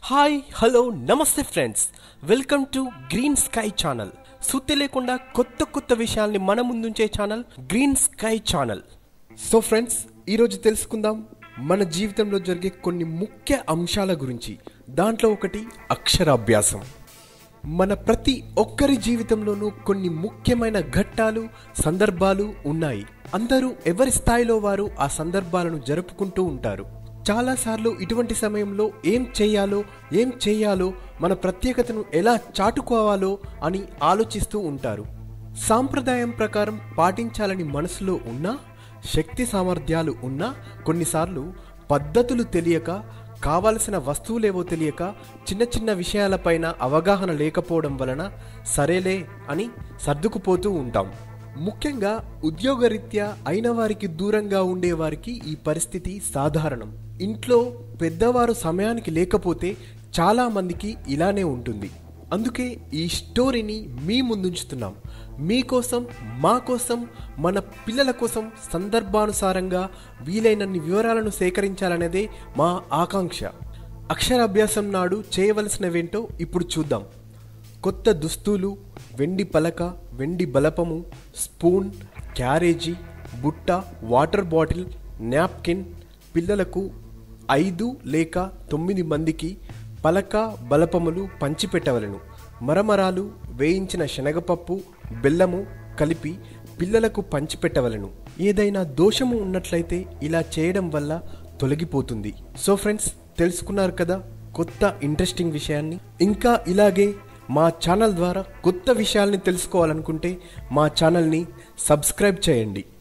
hi hello నమస్తే friends welcome to green sky channel సుత్తి లేకుండా కొత్త కొత్త విషయాల్ని మన ముందుంచే channel green sky channel so friends ఈరోజు తెలుసుకుందాం మన జీవితంలో జరిగే కొన్ని ముఖ్య అంశాల గురించి దాంట్లో ఒకటి అక్షరాభ్యాసం మన ప్రతి ఒక్కరి జీవితంలోనూ కొన్ని ముఖ్యమైన ఘట్టాలు సందర్భాలు ఉన్నాయి అందరూ ఎవరి స్థాయిలో వారు ఆ సందర్భాలను జరుపుకుంటూ ఉంటారు చాలాసార్లు ఇటువంటి సమయంలో ఏం చేయాలో ఏం చేయాలో మన ప్రత్యేకతను ఎలా చాటుకోవాలో అని ఆలోచిస్తూ ఉంటారు సాంప్రదాయం ప్రకారం పాటించాలని మనసులో ఉన్నా శక్తి సామర్థ్యాలు ఉన్నా కొన్నిసార్లు పద్ధతులు తెలియక కావలసిన వస్తువులేవో తెలియక చిన్న చిన్న విషయాలపైన అవగాహన లేకపోవడం వలన సరేలే అని సర్దుకుపోతూ ఉంటాం ముఖ్యంగా ఉద్యోగరీత్యా అయిన వారికి దూరంగా ఉండేవారికి ఈ పరిస్థితి సాధారణం ఇంట్లో పెద్దవారు సమయానికి లేకపోతే చాలా మందికి ఇలానే ఉంటుంది అందుకే ఈ స్టోరీని మీ ముందుంచుతున్నాం మీకోసం మా కోసం మన పిల్లల కోసం సందర్భానుసారంగా వీలైనన్ని వివరాలను సేకరించాలనేదే మా ఆకాంక్ష అక్షరాభ్యాసం నాడు చేయవలసినవేంటో ఇప్పుడు చూద్దాం కొత్త దుస్తులు వెండి పలక వెండి బలపము స్పూన్ క్యారేజీ బుట్ట వాటర్ బాటిల్ నాప్కిన్ పిల్లలకు ఐదు లేక తొమ్మిది మందికి పలక బలపములు పంచిపెట్టవలను మరమరాలు వేయించిన శనగపప్పు బెల్లము కలిపి పిల్లలకు పంచిపెట్టవలను ఏదైనా దోషము ఉన్నట్లయితే ఇలా చేయడం వల్ల తొలగిపోతుంది సో ఫ్రెండ్స్ తెలుసుకున్నారు కదా కొత్త ఇంట్రెస్టింగ్ విషయాన్ని ఇంకా ఇలాగే మా ఛానల్ ద్వారా కొత్త విషయాల్ని తెలుసుకోవాలనుకుంటే మా ఛానల్ని సబ్స్క్రైబ్ చేయండి